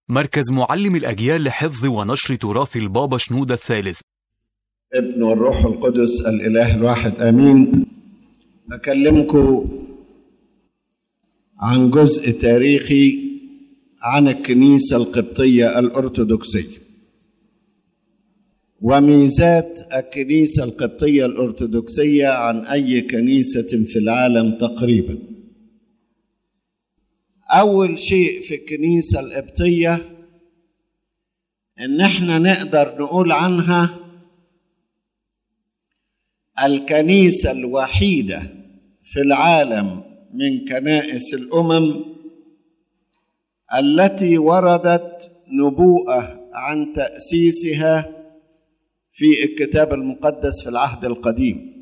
مركز معلم الأجيال لحفظ ونشر تراث البابا شنودة الثالث ابن والروح القدس الإله الواحد آمين أكلمكم عن جزء تاريخي عن الكنيسة القبطية الأرثوذكسية وميزات الكنيسة القبطية الأرثوذكسية عن أي كنيسة في العالم تقريبا أول شيء في الكنيسة القبطية إن إحنا نقدر نقول عنها الكنيسة الوحيدة في العالم من كنائس الأمم التي وردت نبوءة عن تأسيسها في الكتاب المقدس في العهد القديم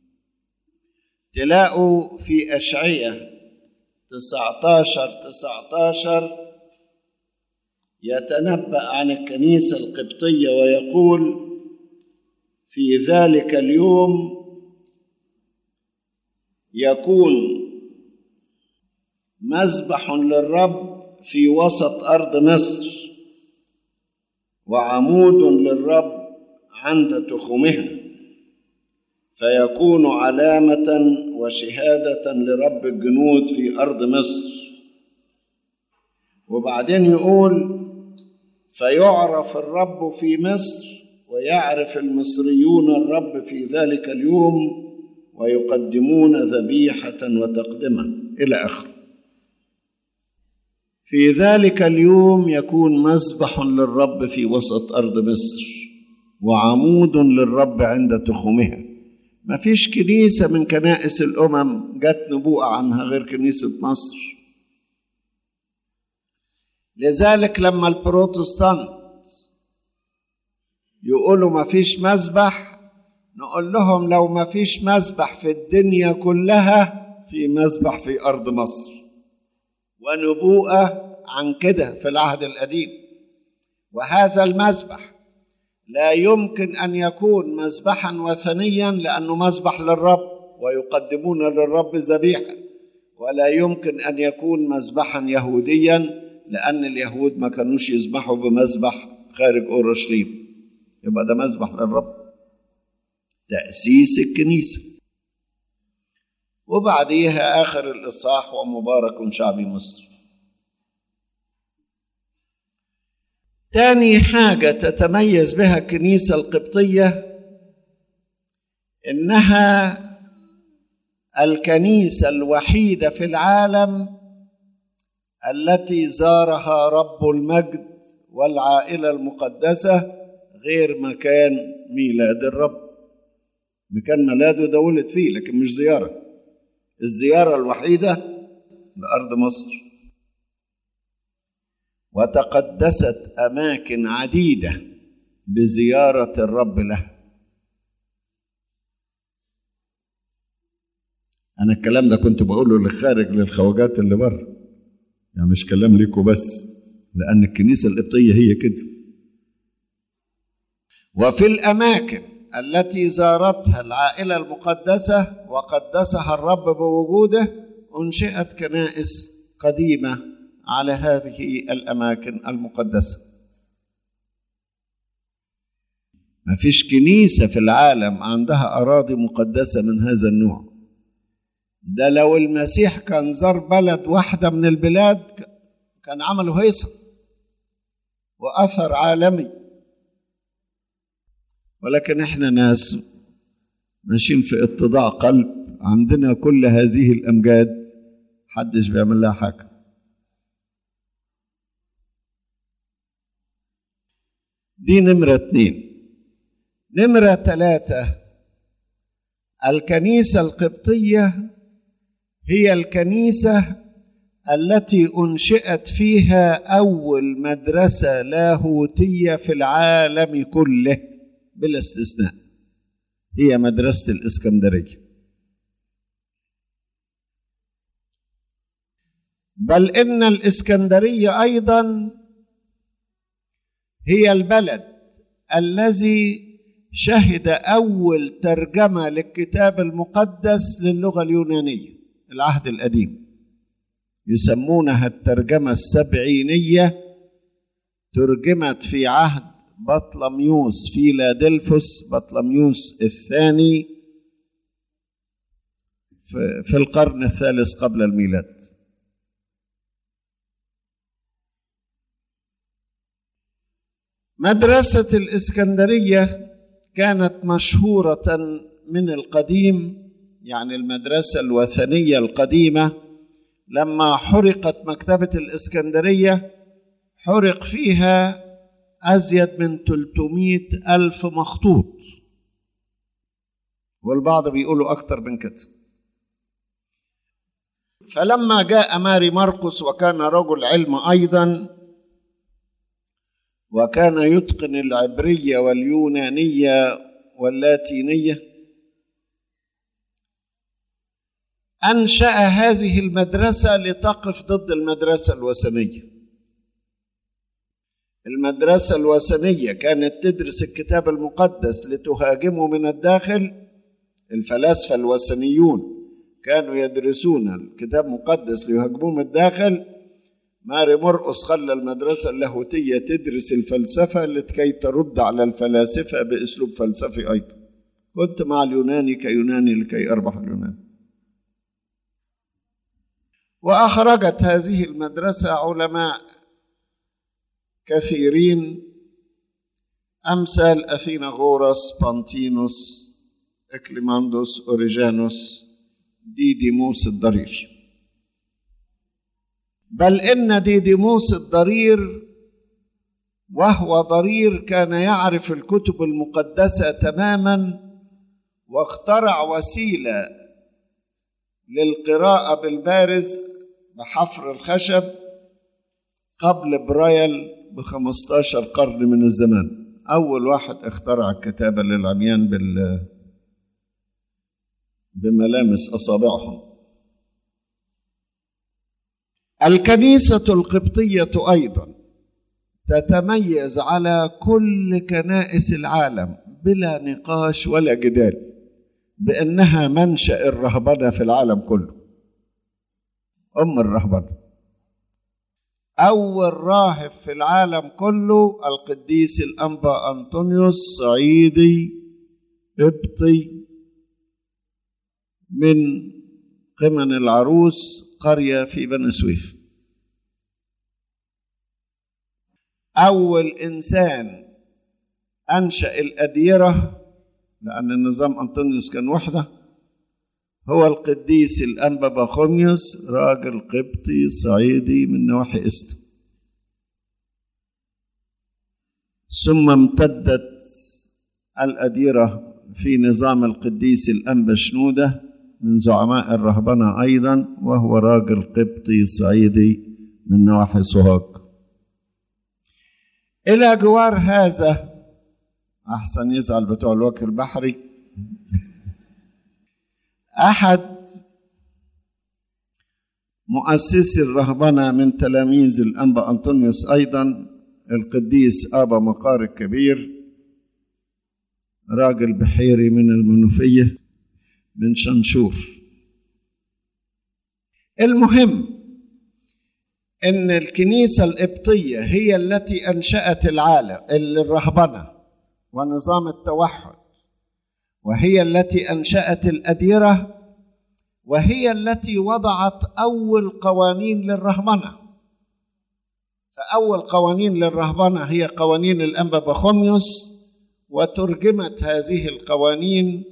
تلاقوا في أشعية 19 19 يتنبأ عن الكنيسة القبطية ويقول في ذلك اليوم يكون مذبح للرب في وسط أرض مصر وعمود للرب عند تخمها فيكون علامة وشهادة لرب الجنود في أرض مصر وبعدين يقول فيعرف الرب في مصر ويعرف المصريون الرب في ذلك اليوم ويقدمون ذبيحة وتقدمة إلى آخره في ذلك اليوم يكون مذبح للرب في وسط أرض مصر وعمود للرب عند تخمها ما فيش كنيسة من كنائس الأمم جت نبوءة عنها غير كنيسة مصر لذلك لما البروتستانت يقولوا ما فيش مذبح نقول لهم لو ما فيش مذبح في الدنيا كلها في مذبح في أرض مصر ونبوءة عن كده في العهد القديم وهذا المذبح لا يمكن ان يكون مذبحا وثنيا لانه مذبح للرب ويقدمون للرب ذبيحه ولا يمكن ان يكون مذبحا يهوديا لان اليهود ما كانوش يذبحوا بمذبح خارج اورشليم يبقى ده مذبح للرب تاسيس الكنيسه وبعديها اخر الاصحاح ومبارك شعب مصر تاني حاجة تتميز بها الكنيسة القبطية إنها الكنيسة الوحيدة في العالم التي زارها رب المجد والعائلة المقدسة غير مكان ميلاد الرب مكان ميلاده ده ولد فيه لكن مش زيارة الزيارة الوحيدة لأرض مصر وتقدست اماكن عديده بزياره الرب له انا الكلام ده كنت بقوله للخارج للخواجات اللي بره يعني مش كلام ليكوا بس لان الكنيسه القبطيه هي كده وفي الاماكن التي زارتها العائله المقدسه وقدسها الرب بوجوده انشئت كنائس قديمه على هذه الاماكن المقدسه ما فيش كنيسه في العالم عندها اراضي مقدسه من هذا النوع ده لو المسيح كان زار بلد واحده من البلاد كان عمله هيصه واثر عالمي ولكن احنا ناس ماشيين في اتضاع قلب عندنا كل هذه الامجاد محدش بيعمل لها حاجه دي نمرة اتنين نمرة تلاتة الكنيسة القبطية هي الكنيسة التي أنشئت فيها أول مدرسة لاهوتية في العالم كله بلا استثناء هي مدرسة الإسكندرية بل إن الإسكندرية أيضا هي البلد الذي شهد اول ترجمه للكتاب المقدس للغه اليونانيه العهد القديم يسمونها الترجمه السبعينيه ترجمت في عهد بطلميوس فيلادلفوس بطلميوس الثاني في القرن الثالث قبل الميلاد مدرسة الإسكندرية كانت مشهورة من القديم يعني المدرسة الوثنية القديمة لما حرقت مكتبة الإسكندرية حرق فيها أزيد من 300 ألف مخطوط والبعض بيقولوا أكتر من كده فلما جاء ماري مرقس وكان رجل علم أيضا وكان يتقن العبرية واليونانية واللاتينية أنشأ هذه المدرسة لتقف ضد المدرسة الوثنية المدرسة الوثنية كانت تدرس الكتاب المقدس لتهاجمه من الداخل الفلاسفة الوثنيون كانوا يدرسون الكتاب المقدس ليهاجموه من الداخل ماري مرقس خلى المدرسة اللاهوتية تدرس الفلسفة لكي ترد على الفلاسفة بأسلوب فلسفي أيضا كنت مع اليوناني كيوناني لكي أربح اليوناني وأخرجت هذه المدرسة علماء كثيرين أمثال أثيناغورس بانتينوس إكليماندوس أوريجانوس ديديموس الضرير بل إن ديديموس الضرير وهو ضرير كان يعرف الكتب المقدسة تماما واخترع وسيلة للقراءة بالبارز بحفر الخشب قبل برايل بخمستاشر قرن من الزمان أول واحد اخترع الكتابة للعميان بال بملامس أصابعهم الكنيسة القبطية أيضا تتميز على كل كنائس العالم بلا نقاش ولا جدال بأنها منشأ الرهبنة في العالم كله أم الرهبنة أول راهب في العالم كله القديس الأنبا أنطونيوس صعيدي قبطي من قمن العروس قرية في بني سويف أول إنسان أنشأ الأديرة لأن النظام أنطونيوس كان وحده هو القديس الأنبا بخوميوس راجل قبطي صعيدي من نواحي إستا ثم امتدت الأديرة في نظام القديس الأنبا شنودة من زعماء الرهبنة أيضا وهو راجل قبطي صعيدي من نواحي سوهاج إلى جوار هذا أحسن يزعل بتوع الوكر البحري أحد مؤسسي الرهبنة من تلاميذ الأنبا أنطونيوس أيضا القديس أبا مقار الكبير راجل بحيري من المنوفية من شنشور المهم ان الكنيسه القبطيه هي التي انشات العالم الرهبنه ونظام التوحد وهي التي انشات الاديره وهي التي وضعت اول قوانين للرهبنه فاول قوانين للرهبنه هي قوانين الانبا بخوميوس وترجمت هذه القوانين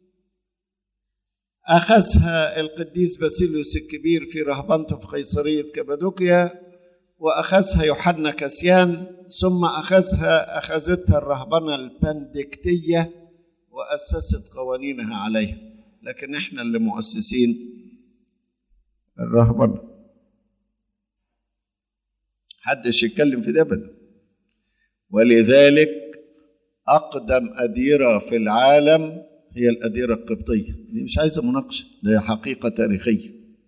أخذها القديس باسيليوس الكبير في رهبنته في قيصرية كبادوكيا وأخذها يوحنا كسيان ثم أخذها أخذتها الرهبنة البندكتية وأسست قوانينها عليها لكن إحنا اللي مؤسسين الرهبنة حدش يتكلم في ده أبدا ولذلك أقدم أديرة في العالم هي الأديرة القبطية دي مش عايزة مناقشة دي حقيقة تاريخية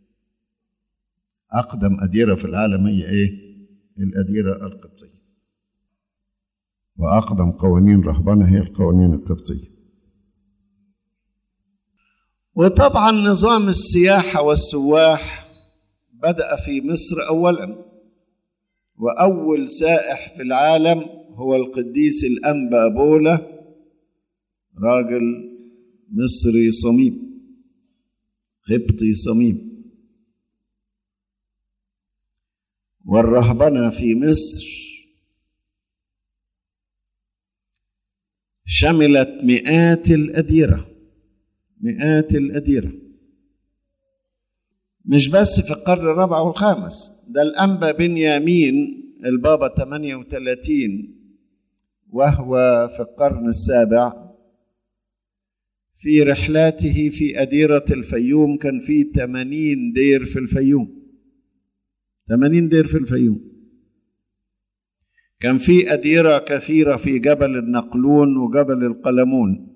أقدم أديرة في العالم هي إيه؟ الأديرة القبطية وأقدم قوانين رهبنة هي القوانين القبطية وطبعا نظام السياحة والسواح بدأ في مصر أولا وأول سائح في العالم هو القديس الأنبا بولا راجل مصري صميم قبطي صميم والرهبنة في مصر شملت مئات الأديرة مئات الأديرة مش بس في القرن الرابع والخامس ده الأنبا بنيامين البابا 38 وهو في القرن السابع في رحلاته في أديرة الفيوم كان في 80 دير في الفيوم 80 دير في الفيوم كان في أديرة كثيرة في جبل النقلون وجبل القلمون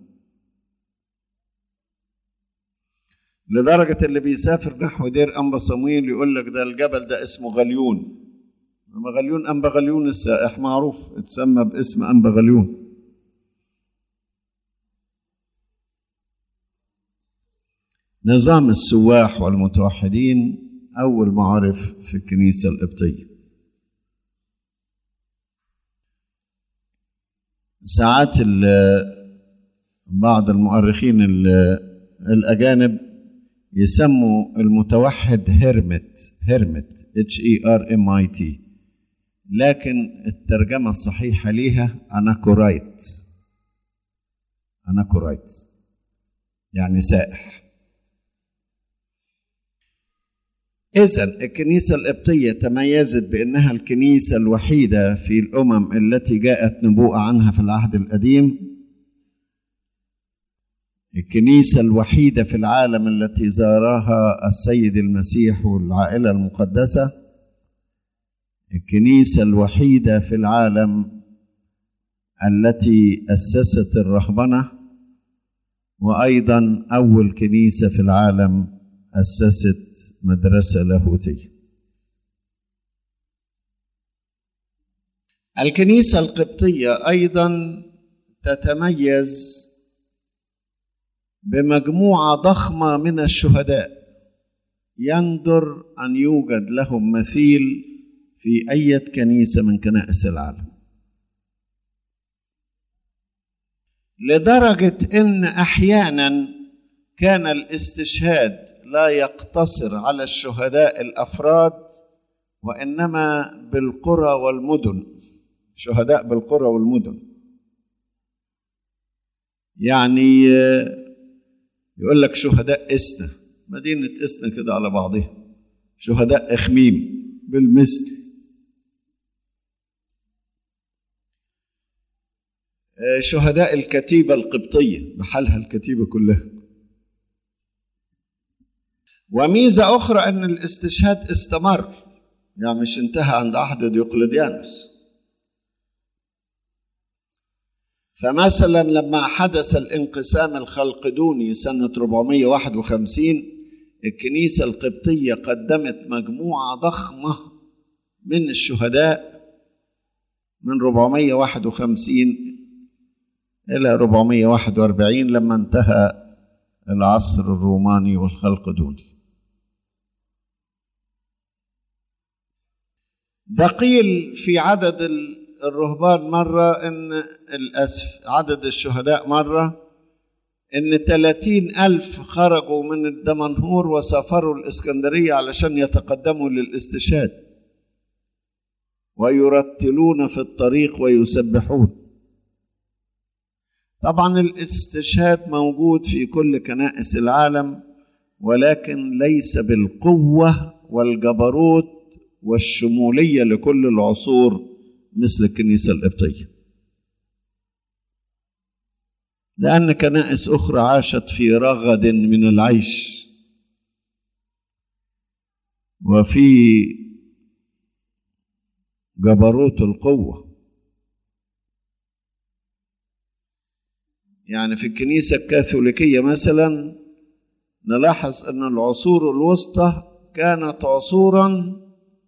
لدرجة اللي بيسافر نحو دير أنبا صمويل يقول لك ده الجبل ده اسمه غليون أما غليون أنبا غليون السائح معروف اتسمى باسم أنبا غليون نظام السواح والمتوحدين أول معرف في الكنيسة القبطية ساعات بعض المؤرخين الأجانب يسموا المتوحد هيرمت هيرمت اتش اي ار ام اي تي لكن الترجمة الصحيحة ليها أناكورايت أناكورايت يعني سائح إذا الكنيسة القبطية تميزت بأنها الكنيسة الوحيدة في الأمم التي جاءت نبوءة عنها في العهد القديم الكنيسة الوحيدة في العالم التي زارها السيد المسيح والعائلة المقدسة الكنيسة الوحيدة في العالم التي أسست الرهبنة وأيضا أول كنيسة في العالم أسست مدرسة لاهوتية الكنيسة القبطية أيضا تتميز بمجموعة ضخمة من الشهداء يندر أن يوجد لهم مثيل في أي كنيسة من كنائس العالم لدرجة إن أحيانا كان الاستشهاد لا يقتصر على الشهداء الافراد وانما بالقرى والمدن شهداء بالقرى والمدن يعني يقول لك شهداء اسنا مدينه اسنا كده على بعضها شهداء اخميم بالمثل شهداء الكتيبه القبطيه بحالها الكتيبه كلها وميزة أخرى أن الاستشهاد استمر يعني مش انتهى عند عهد ديوقلديانوس فمثلا لما حدث الانقسام الخلقدوني سنة 451 الكنيسة القبطية قدمت مجموعة ضخمة من الشهداء من 451 إلى 441 لما انتهى العصر الروماني والخلقدوني ده قيل في عدد الرهبان مرة إن الأسف عدد الشهداء مرة إن ثلاثين ألف خرجوا من الدمنهور وسافروا الإسكندرية علشان يتقدموا للاستشهاد ويرتلون في الطريق ويسبحون طبعا الاستشهاد موجود في كل كنائس العالم ولكن ليس بالقوة والجبروت والشمولية لكل العصور مثل الكنيسة القبطية لأن كنائس أخرى عاشت في رغد من العيش وفي جبروت القوة يعني في الكنيسة الكاثوليكية مثلا نلاحظ أن العصور الوسطى كانت عصورا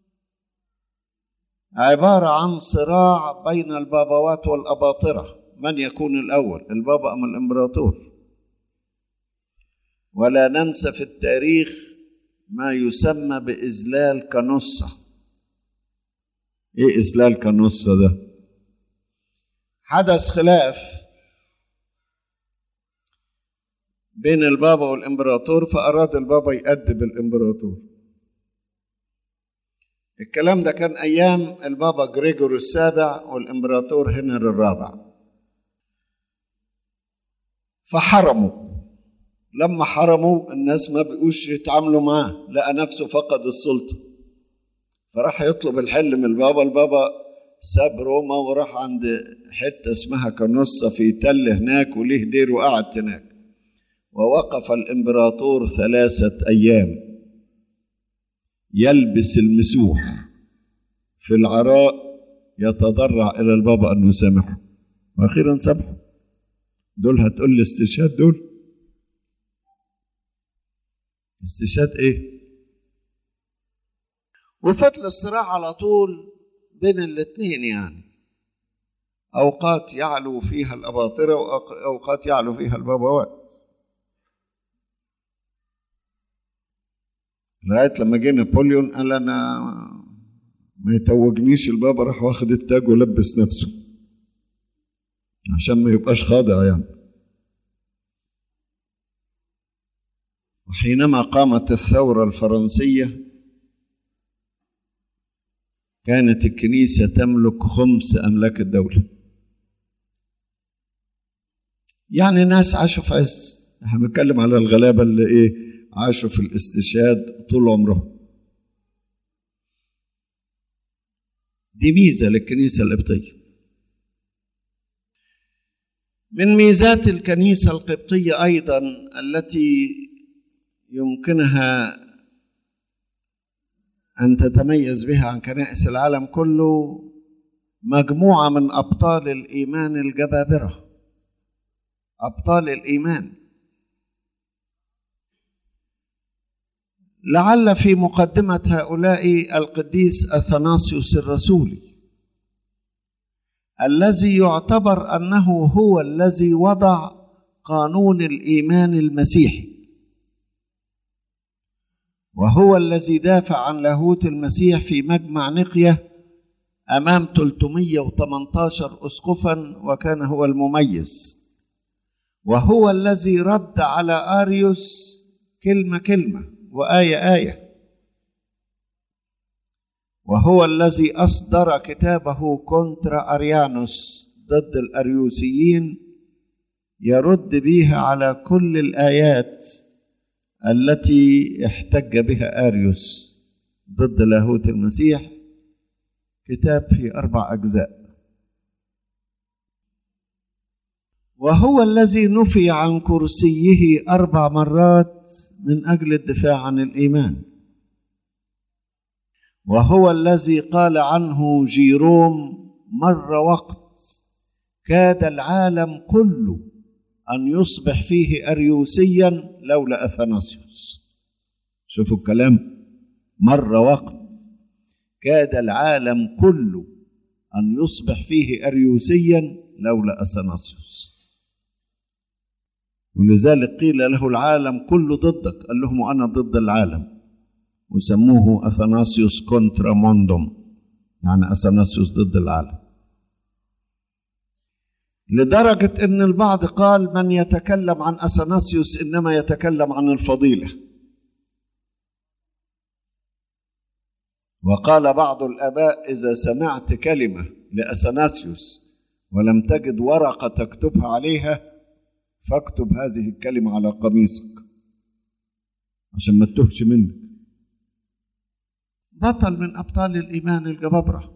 عبارة عن صراع بين البابوات والأباطرة من يكون الأول البابا أم الإمبراطور ولا ننسى في التاريخ ما يسمى بإذلال كنصة ايه إسلال كنصة ده حدث خلاف بين البابا والإمبراطور فأراد البابا يأدب الإمبراطور الكلام ده كان أيام البابا جريجور السابع والإمبراطور هنري الرابع فحرموا لما حرموا الناس ما بقوش يتعاملوا معاه لقى نفسه فقد السلطة فراح يطلب الحل من البابا البابا ساب روما وراح عند حتة اسمها كنصة في تل هناك وليه دير وقعد هناك ووقف الإمبراطور ثلاثة أيام يلبس المسوح في العراء يتضرع إلى البابا أن يسامحه وأخيرا سامحه دول هتقول لي استشهاد دول استشهاد ايه وفضل الصراع على طول بين الاثنين يعني اوقات يعلو فيها الاباطره واوقات يعلو فيها البابوات لغايه لما جه نابليون قال انا ما يتوجنيش البابا راح واخد التاج ولبس نفسه عشان ما يبقاش خاضع يعني وحينما قامت الثورة الفرنسية كانت الكنيسة تملك خمس أملاك الدولة يعني ناس عاشوا في عز احنا بنتكلم على الغلابة اللي ايه عاشوا في الاستشهاد طول عمرهم دي ميزة للكنيسة القبطية من ميزات الكنيسة القبطية أيضا التي يمكنها أن تتميز بها عن كنائس العالم كله مجموعة من أبطال الإيمان الجبابرة أبطال الإيمان لعل في مقدمة هؤلاء القديس أثناسيوس الرسولي الذي يعتبر أنه هو الذي وضع قانون الإيمان المسيحي وهو الذي دافع عن لاهوت المسيح في مجمع نقية أمام 318 أسقفا وكان هو المميز وهو الذي رد على آريوس كلمة كلمة وآية آية وهو الذي أصدر كتابه كونترا أريانوس ضد الأريوسيين يرد بها على كل الآيات التي احتج بها اريوس ضد لاهوت المسيح كتاب في اربع اجزاء وهو الذي نفي عن كرسيه اربع مرات من اجل الدفاع عن الايمان وهو الذي قال عنه جيروم مر وقت كاد العالم كله أن يصبح فيه أريوسيا لولا أثناسيوس شوفوا الكلام مر وقت كاد العالم كله أن يصبح فيه أريوسيا لولا أثناسيوس ولذلك قيل له العالم كله ضدك قال لهم أنا ضد العالم وسموه أثناسيوس كونترا موندوم يعني أثناسيوس ضد العالم لدرجة أن البعض قال من يتكلم عن أثناسيوس إنما يتكلم عن الفضيلة وقال بعض الآباء إذا سمعت كلمة لأثناسيوس ولم تجد ورقة تكتبها عليها فاكتب هذه الكلمة على قميصك عشان ما تتهش منك بطل من أبطال الإيمان الجبابرة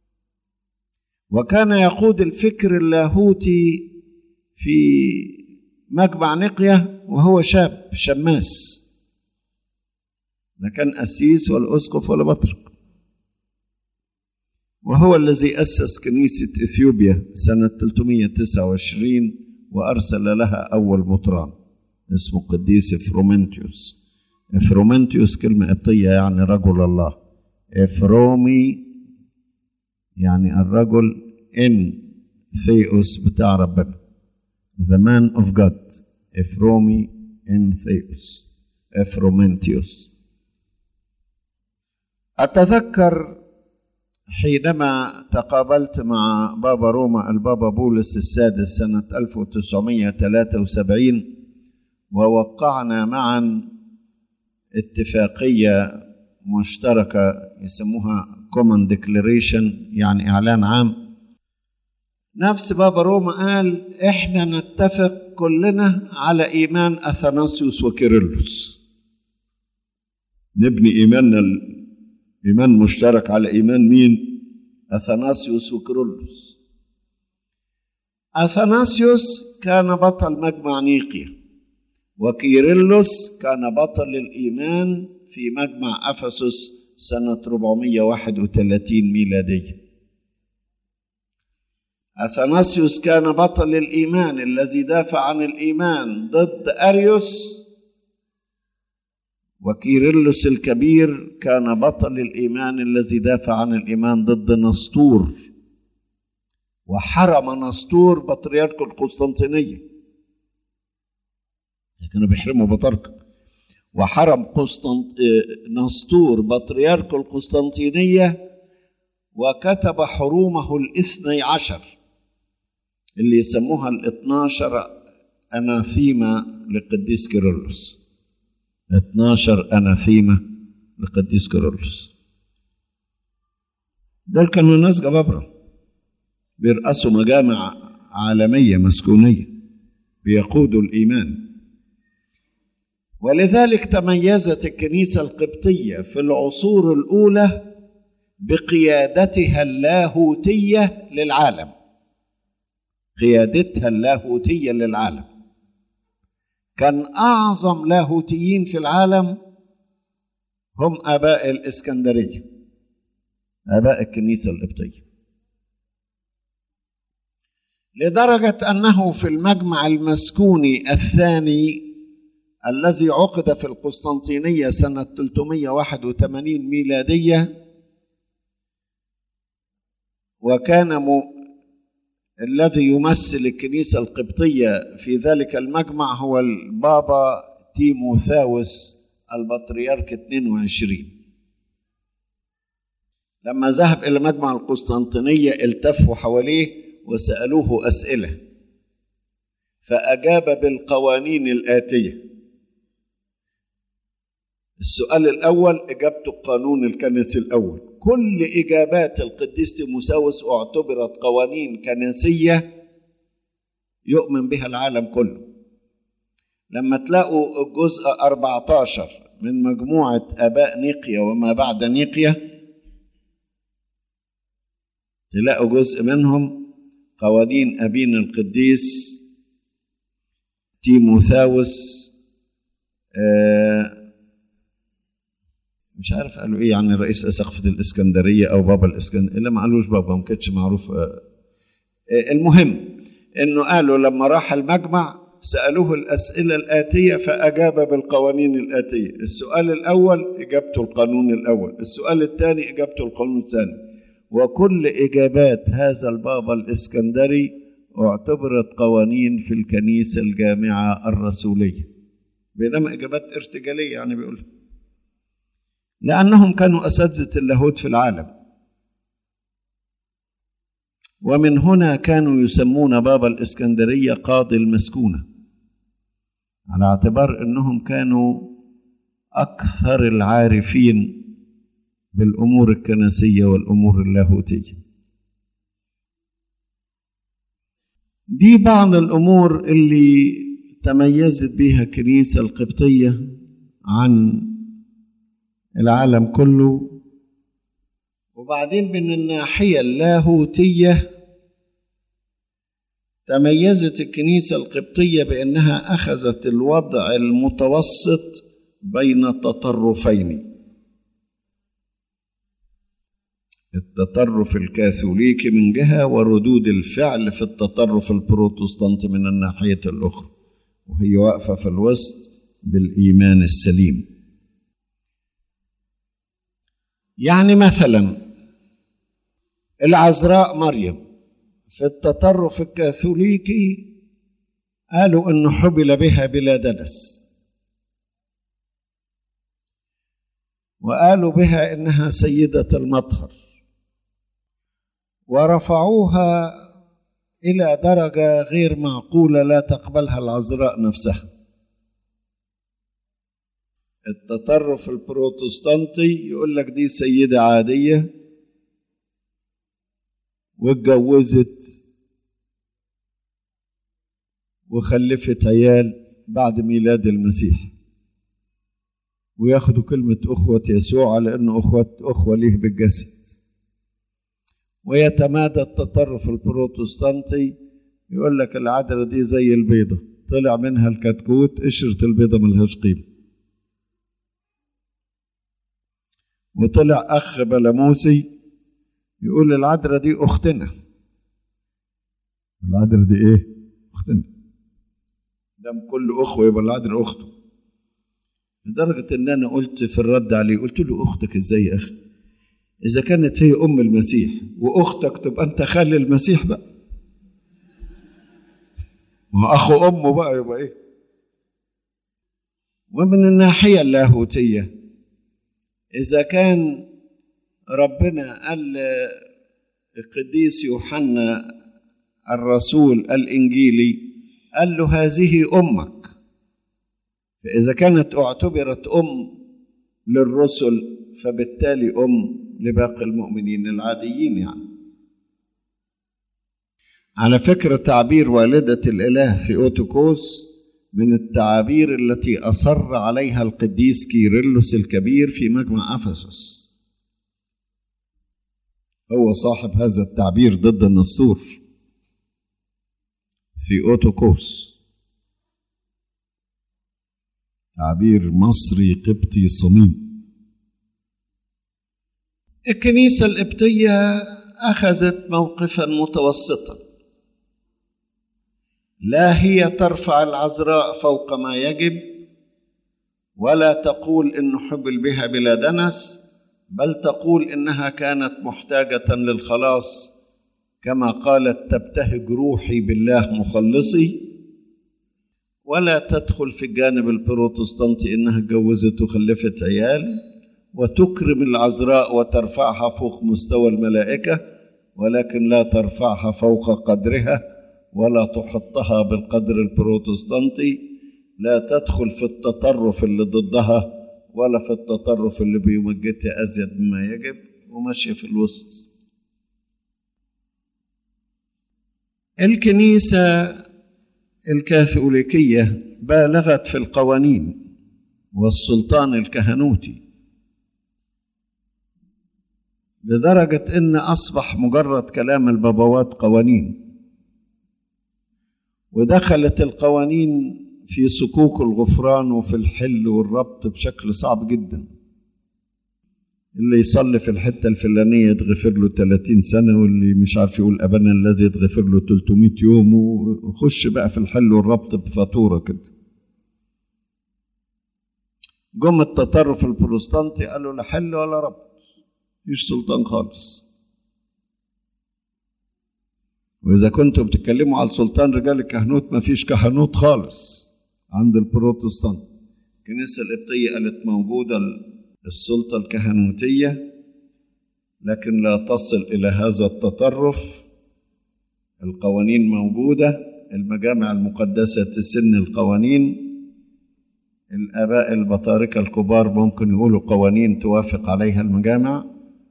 وكان يقود الفكر اللاهوتي في مجمع نقية وهو شاب شماس لا كان قسيس ولا أسقف ولا بطرك وهو الذي أسس كنيسة إثيوبيا سنة 329 وأرسل لها أول مطران اسمه قديس إفرومنتيوس إفرومنتيوس كلمة قبطية يعني رجل الله إفرومي يعني الرجل إن ثيوس بتاع ربنا the man of God إفرومي إن ثيوس إفرومنتيوس أتذكر حينما تقابلت مع بابا روما البابا بولس السادس سنة 1973 ووقعنا معا اتفاقية مشتركة يسموها common declaration يعني إعلان عام نفس بابا روما قال إحنا نتفق كلنا على إيمان أثناسيوس وكيرلس نبني إيماننا إيمان مشترك على إيمان مين؟ أثناسيوس وكيرلس أثناسيوس كان بطل مجمع نيقيا وكيرلس كان بطل الإيمان في مجمع أفسس سنة 431 ميلادية أثناسيوس كان بطل الإيمان الذي دافع عن الإيمان ضد أريوس وكيرلس الكبير كان بطل الإيمان الذي دافع عن الإيمان ضد نسطور وحرم نسطور بطريرك القسطنطينية كانوا بيحرموا بطرك وحرم قسطنط... نسطور بطريرك القسطنطينية وكتب حرومه الاثني عشر اللي يسموها الاثناشر أناثيما لقديس كيرلس 12 أناثيما لقديس كيرلس دول كانوا ناس جبابرة بيرأسوا مجامع عالمية مسكونية بيقودوا الإيمان ولذلك تميزت الكنيسة القبطية في العصور الأولى بقيادتها اللاهوتية للعالم قيادتها اللاهوتية للعالم كان أعظم لاهوتيين في العالم هم آباء الإسكندرية آباء الكنيسة القبطية لدرجة أنه في المجمع المسكوني الثاني الذي عقد في القسطنطينية سنة 381 ميلادية وكان م... الذي يمثل الكنيسة القبطية في ذلك المجمع هو البابا تيموثاوس البطريرك 22 لما ذهب إلى مجمع القسطنطينية التفوا حواليه وسألوه أسئلة فأجاب بالقوانين الآتية السؤال الأول إجابته القانون الكنسي الأول كل إجابات القديس تيموساوس اعتبرت قوانين كنسية يؤمن بها العالم كله لما تلاقوا الجزء 14 من مجموعة آباء نيقيا وما بعد نيقيا تلاقوا جزء منهم قوانين أبينا القديس تيموثاوس آه مش عارف قالوا ايه يعني رئيس اسقفة الاسكندرية او بابا الاسكندرية الا ما قالوش بابا ما كانش معروف آه المهم انه قالوا لما راح المجمع سألوه الأسئلة الآتية فأجاب بالقوانين الآتية السؤال الأول إجابته القانون الأول السؤال الثاني إجابته القانون الثاني وكل إجابات هذا البابا الإسكندري اعتبرت قوانين في الكنيسة الجامعة الرسولية بينما إجابات ارتجالية يعني بيقولها لأنهم كانوا أساتذة اللاهوت في العالم ومن هنا كانوا يسمون بابا الإسكندرية قاضي المسكونة على اعتبار أنهم كانوا أكثر العارفين بالأمور الكنسية والأمور اللاهوتية دي بعض الأمور اللي تميزت بها الكنيسة القبطية عن العالم كله وبعدين من الناحية اللاهوتية تميزت الكنيسة القبطية بأنها أخذت الوضع المتوسط بين التطرفين التطرف الكاثوليكي من جهة وردود الفعل في التطرف البروتستانتي من الناحية الأخرى وهي واقفة في الوسط بالإيمان السليم يعني مثلا العذراء مريم في التطرف الكاثوليكي قالوا انه حبل بها بلا دنس وقالوا بها انها سيده المطهر ورفعوها إلى درجة غير معقولة لا تقبلها العذراء نفسها التطرف البروتستانتي يقول لك دي سيدة عادية واتجوزت وخلفت عيال بعد ميلاد المسيح وياخدوا كلمة أخوة يسوع على أنه أخوة أخوة ليه بالجسد ويتمادى التطرف البروتستانتي يقول لك العذراء دي زي البيضة طلع منها الكتكوت قشرة البيضة ملهاش قيمة وطلع أخ بلاموسي يقول العذراء دي أختنا العذراء دي إيه؟ أختنا دام كل أخوة يبقى العذراء أخته لدرجة إن أنا قلت في الرد عليه قلت له أختك إزاي يا أخي؟ إذا كانت هي أم المسيح وأختك تبقى أنت خال المسيح بقى ما أخو أمه بقى يبقى إيه؟ ومن الناحية اللاهوتية إذا كان ربنا قال القديس يوحنا الرسول الإنجيلي قال له هذه أمك فإذا كانت اعتبرت أم للرسل فبالتالي أم لباقي المؤمنين العاديين يعني على فكرة تعبير والدة الإله في أوتوكوس من التعابير التي أصر عليها القديس كيرلس الكبير في مجمع أفسس هو صاحب هذا التعبير ضد النسطور في أوتوكوس تعبير مصري قبطي صميم الكنيسة القبطية أخذت موقفا متوسطا لا هي ترفع العذراء فوق ما يجب ولا تقول إن حبل بها بلا دنس بل تقول إنها كانت محتاجة للخلاص كما قالت تبتهج روحي بالله مخلصي ولا تدخل في الجانب البروتستانتي إنها اتجوزت وخلفت عيال وتكرم العذراء وترفعها فوق مستوى الملائكة ولكن لا ترفعها فوق قدرها ولا تحطها بالقدر البروتستانتي لا تدخل في التطرف اللي ضدها ولا في التطرف اللي بيمجدها أزيد مما يجب وماشية في الوسط الكنيسة الكاثوليكية بالغت في القوانين والسلطان الكهنوتي لدرجة إن أصبح مجرد كلام البابوات قوانين ودخلت القوانين في صكوك الغفران وفي الحل والربط بشكل صعب جدا اللي يصلي في الحتة الفلانية يتغفر له 30 سنة واللي مش عارف يقول أبانا الذي يتغفر له 300 يوم وخش بقى في الحل والربط بفاتورة كده جم التطرف البروتستانتي قالوا لا حل ولا ربط مفيش سلطان خالص وإذا كنتوا بتتكلموا على سلطان رجال الكهنوت مفيش كهنوت خالص عند البروتستانت الكنيسة القبطية قالت موجودة السلطة الكهنوتية لكن لا تصل إلى هذا التطرف القوانين موجودة المجامع المقدسة تسن القوانين الآباء البطاركة الكبار ممكن يقولوا قوانين توافق عليها المجامع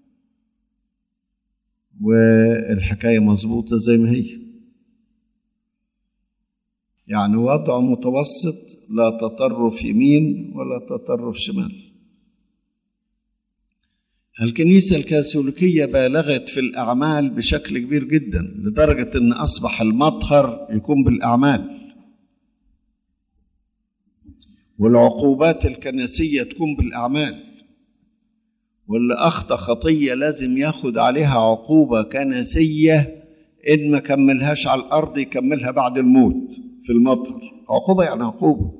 والحكاية مظبوطة زي ما هي يعني وضع متوسط لا تطرف يمين ولا تطرف شمال الكنيسة الكاثوليكية بالغت في الأعمال بشكل كبير جدا لدرجة أن أصبح المطهر يكون بالأعمال والعقوبات الكنسية تكون بالأعمال واللي أخطأ خطية لازم ياخد عليها عقوبة كنسية إن ما كملهاش على الأرض يكملها بعد الموت في المطهر عقوبة يعني عقوبة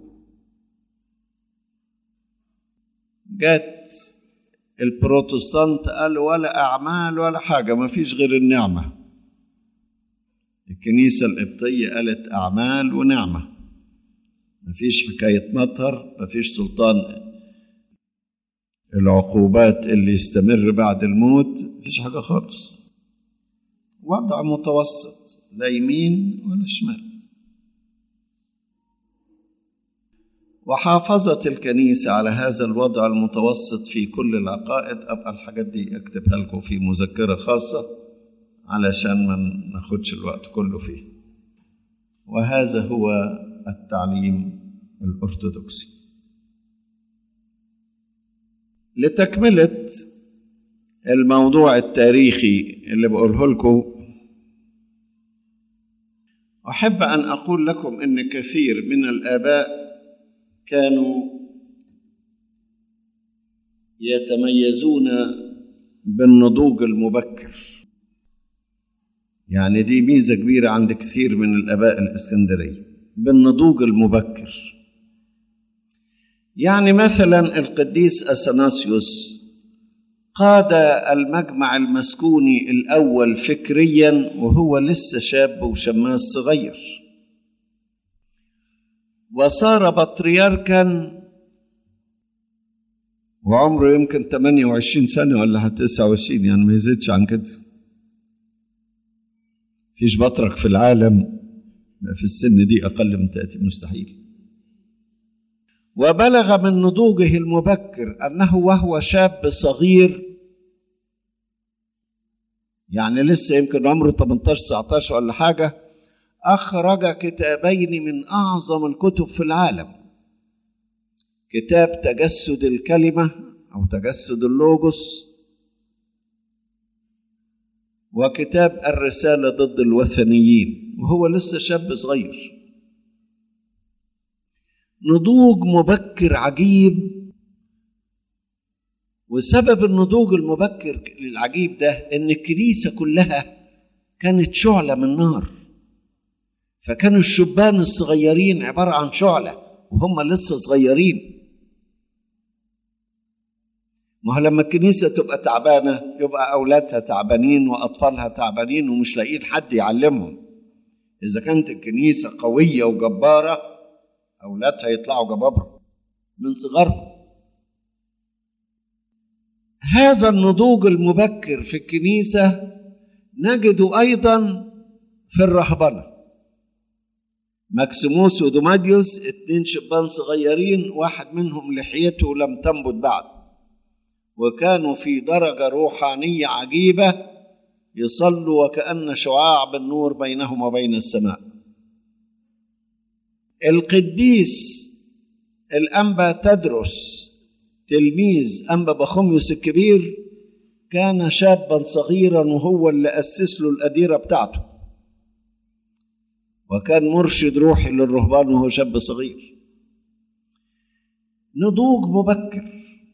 جت البروتستانت قال ولا أعمال ولا حاجة ما فيش غير النعمة الكنيسة القبطية قالت أعمال ونعمة ما فيش حكاية مطهر ما فيش سلطان العقوبات اللي يستمر بعد الموت ما فيش حاجة خالص وضع متوسط لا يمين ولا شمال وحافظت الكنيسة على هذا الوضع المتوسط في كل العقائد أبقى الحاجات دي أكتبها لكم في مذكرة خاصة علشان ما ناخدش الوقت كله فيه وهذا هو التعليم الأرثوذكسي لتكملة الموضوع التاريخي اللي بقوله لكم أحب أن أقول لكم إن كثير من الآباء كانوا يتميزون بالنضوج المبكر يعني دي ميزة كبيرة عند كثير من الآباء الإسكندرية بالنضوج المبكر يعني مثلا القديس أثناسيوس قاد المجمع المسكوني الأول فكريا وهو لسه شاب وشماس صغير وصار بطريركا وعمره يمكن 28 سنة ولا 29 يعني ما يزيدش عن كده فيش بطرك في العالم في السن دي أقل من 30 مستحيل وبلغ من نضوجه المبكر أنه وهو شاب صغير يعني لسه يمكن عمره 18 19 ولا حاجة أخرج كتابين من أعظم الكتب في العالم كتاب تجسد الكلمة أو تجسد اللوجوس وكتاب الرسالة ضد الوثنيين وهو لسه شاب صغير نضوج مبكر عجيب وسبب النضوج المبكر العجيب ده ان الكنيسه كلها كانت شعله من نار فكانوا الشبان الصغيرين عباره عن شعله وهم لسه صغيرين ما هو لما الكنيسه تبقى تعبانه يبقى اولادها تعبانين واطفالها تعبانين ومش لاقيين حد يعلمهم اذا كانت الكنيسه قويه وجباره اولادها يطلعوا جبابره من صغرهم هذا النضوج المبكر في الكنيسة نجده أيضا في الرهبنة مكسيموس ودوماديوس اتنين شبان صغيرين واحد منهم لحيته لم تنبت بعد وكانوا في درجة روحانية عجيبة يصلوا وكأن شعاع بالنور بينهم وبين السماء القديس الأنبا تدرس تلميذ أنبا بخوميوس الكبير كان شابا صغيرا وهو اللي أسس له الأديرة بتاعته وكان مرشد روحي للرهبان وهو شاب صغير نضوج مبكر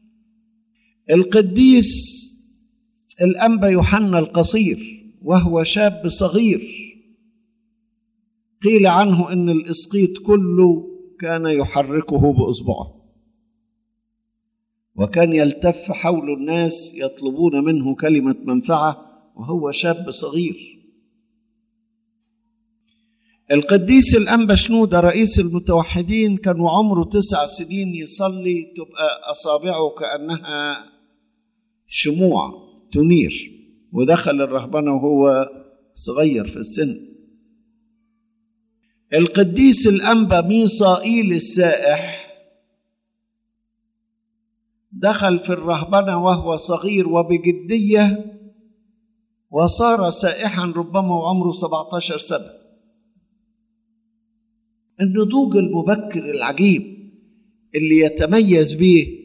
القديس الأنبا يوحنا القصير وهو شاب صغير قيل عنه ان الاسقيط كله كان يحركه باصبعه وكان يلتف حول الناس يطلبون منه كلمه منفعه وهو شاب صغير القديس الأنبا شنودة رئيس المتوحدين كان وعمره تسع سنين يصلي تبقى أصابعه كأنها شموع تنير ودخل الرهبنة وهو صغير في السن القديس الأنبا ميصائيل السائح دخل في الرهبنة وهو صغير وبجدية وصار سائحا ربما وعمره 17 سنة النضوج المبكر العجيب اللي يتميز به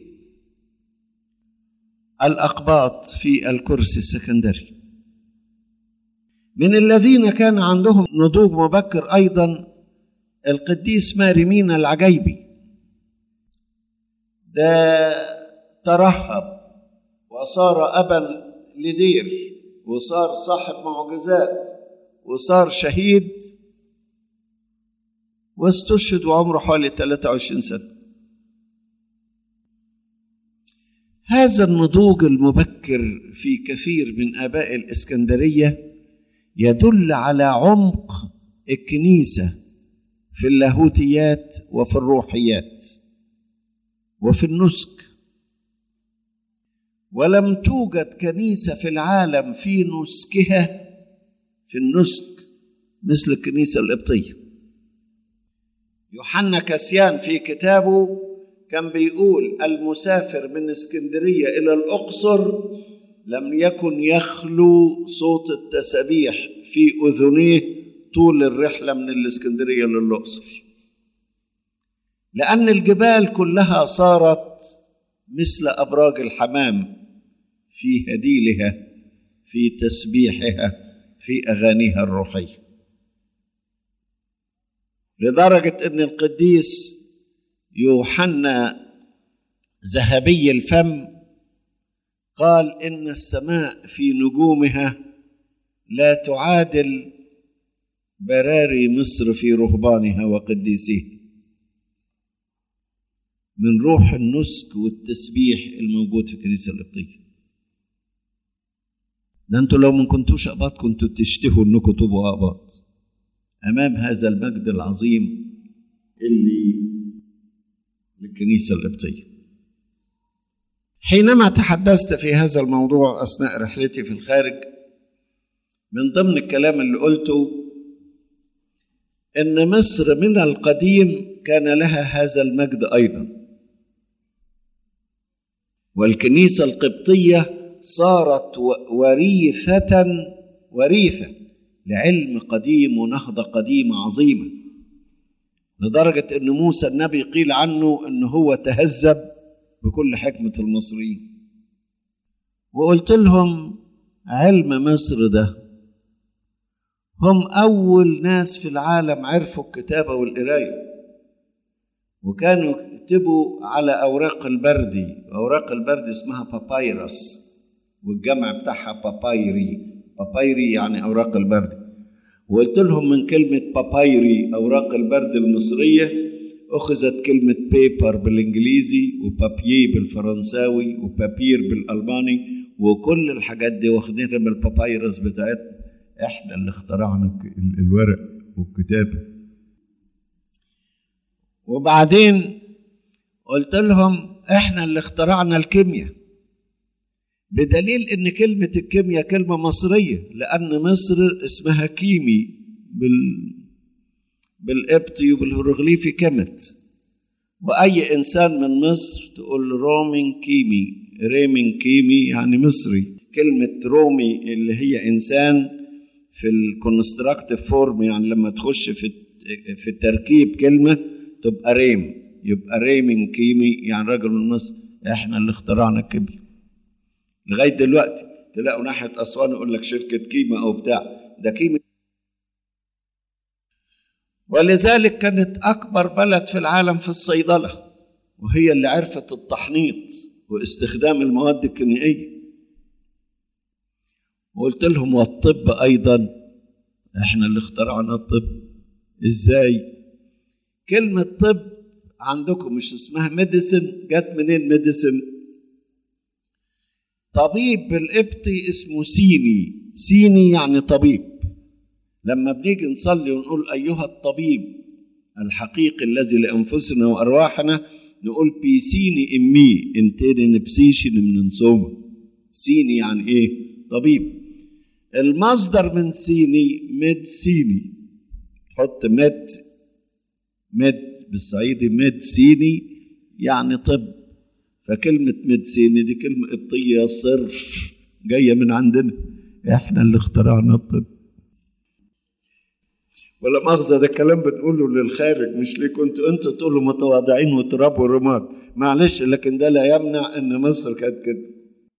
الأقباط في الكرسي السكندري من الذين كان عندهم نضوج مبكر أيضا القديس ماريمين العجيبي ده ترهب وصار أبا لدير وصار صاحب معجزات وصار شهيد واستشهد وعمره حوالي 23 سنة هذا النضوج المبكر في كثير من آباء الإسكندرية يدل على عمق الكنيسة في اللاهوتيات وفي الروحيات وفي النسك ولم توجد كنيسة في العالم في نسكها في النسك مثل الكنيسة القبطية يوحنا كسيان في كتابه كان بيقول المسافر من اسكندرية إلى الأقصر لم يكن يخلو صوت التسابيح في أذنيه طول الرحلة من الاسكندرية للأقصر لأن الجبال كلها صارت مثل أبراج الحمام في هديلها في تسبيحها في أغانيها الروحية لدرجة أن القديس يوحنا ذهبي الفم قال إن السماء في نجومها لا تعادل براري مصر في رهبانها وقديسيها من روح النسك والتسبيح الموجود في الكنيسة القبطية ده انتوا لو ما كنتوش أقباط كنتوا تشتهوا انكم تبقوا أقباط أمام هذا المجد العظيم اللي للكنيسة القبطية حينما تحدثت في هذا الموضوع أثناء رحلتي في الخارج من ضمن الكلام اللي قلته ان مصر من القديم كان لها هذا المجد ايضا والكنيسه القبطيه صارت وريثه وريثه لعلم قديم ونهضه قديمه عظيمه لدرجه ان موسى النبي قيل عنه ان هو تهذب بكل حكمه المصريين وقلت لهم علم مصر ده هم أول ناس في العالم عرفوا الكتابة والقراية وكانوا يكتبوا على أوراق البردي أوراق البرد اسمها بابايرس والجمع بتاعها بابايري بابايري يعني أوراق البرد وقلت لهم من كلمة بابايري أوراق البرد المصرية أخذت كلمة بيبر بالإنجليزي وبابيي بالفرنساوي وبابير بالألماني وكل الحاجات دي واخدينها من البابايرس بتاعتنا احنا اللي اخترعنا الورق والكتابة وبعدين قلت لهم احنا اللي اخترعنا الكيمياء بدليل ان كلمة الكيمياء كلمة مصرية لان مصر اسمها كيمي بال بالقبطي وبالهيروغليفي كمت واي انسان من مصر تقول رومين كيمي ريمين كيمي يعني مصري كلمة رومي اللي هي انسان في الكونستراكتيف فورم يعني لما تخش في في التركيب كلمه تبقى ريم يبقى ريمين كيمي يعني راجل من مصر احنا اللي اخترعنا الكيمياء لغايه دلوقتي تلاقوا ناحيه اسوان يقول لك شركه كيما او بتاع ده كيما ولذلك كانت اكبر بلد في العالم في الصيدله وهي اللي عرفت التحنيط واستخدام المواد الكيميائيه وقلت لهم والطب ايضا احنا اللي اخترعنا الطب ازاي كلمة طب عندكم مش اسمها ميديسن جت منين ميديسن طبيب بالقبطي اسمه سيني سيني يعني طبيب لما بنيجي نصلي ونقول ايها الطبيب الحقيقي الذي لانفسنا وارواحنا نقول بيسيني امي انتين نبسيشي من نصوم سيني يعني ايه طبيب المصدر من سيني ميد سيني حط ميد ميد بالصعيدي ميد سيني يعني طب فكلمة ميد سيني دي كلمة قبطية صرف جاية من عندنا احنا اللي اخترعنا الطب ولا مؤاخذة ده كلام بنقوله للخارج مش ليه كنتوا انتوا تقولوا متواضعين وتراب ورماد معلش لكن ده لا يمنع ان مصر كانت كده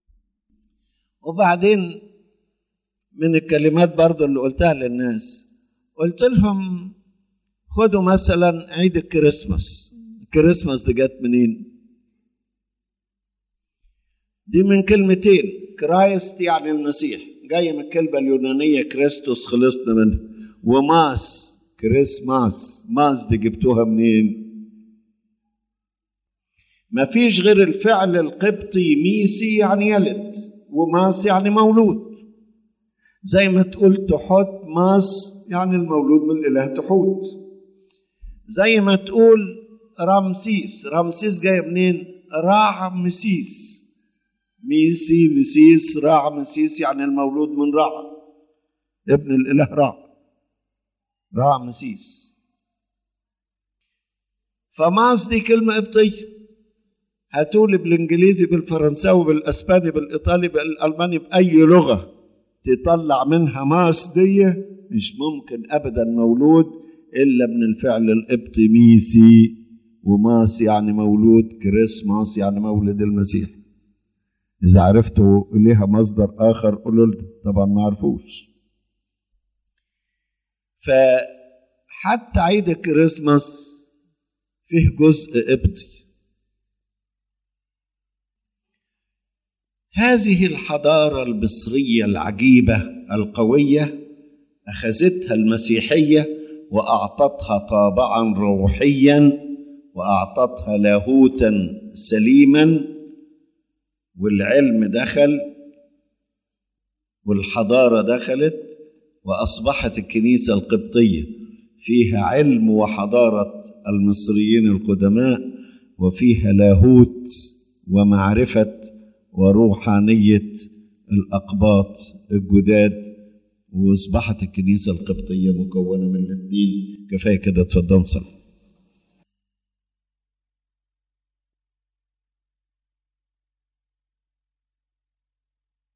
وبعدين من الكلمات برضو اللي قلتها للناس قلت لهم خدوا مثلا عيد الكريسماس الكريسماس دي جت منين دي من كلمتين كرايست يعني المسيح جاية من الكلمة اليونانية كريستوس خلصنا منها وماس كريسماس ماس دي جبتوها منين ما فيش غير الفعل القبطي ميسي يعني يلد وماس يعني مولود زي ما تقول تحط ماس يعني المولود من الاله تحوت زي ما تقول رمسيس رمسيس جاي منين رعمسيس ميسي مسيس رعمسيس يعني المولود من رع ابن الاله رع رع مسيس فماس دي كلمة قبطية هاتولي بالانجليزي بالفرنساوي بالاسباني بالايطالي بالالماني باي لغة تطلع منها ماس دي مش ممكن ابدا مولود الا من الفعل القبطي ميسي وماس يعني مولود كريسماس يعني مولد المسيح اذا عرفتوا ليها مصدر اخر قولوا لنا طبعا ما عرفوش فحتى عيد الكريسماس فيه جزء قبطي هذه الحضاره المصريه العجيبه القويه اخذتها المسيحيه واعطتها طابعا روحيا واعطتها لاهوتا سليما والعلم دخل والحضاره دخلت واصبحت الكنيسه القبطيه فيها علم وحضاره المصريين القدماء وفيها لاهوت ومعرفه وروحانيه الاقباط الجداد واصبحت الكنيسه القبطيه مكونه من الاثنين كفايه كده اتفضلوا صلوا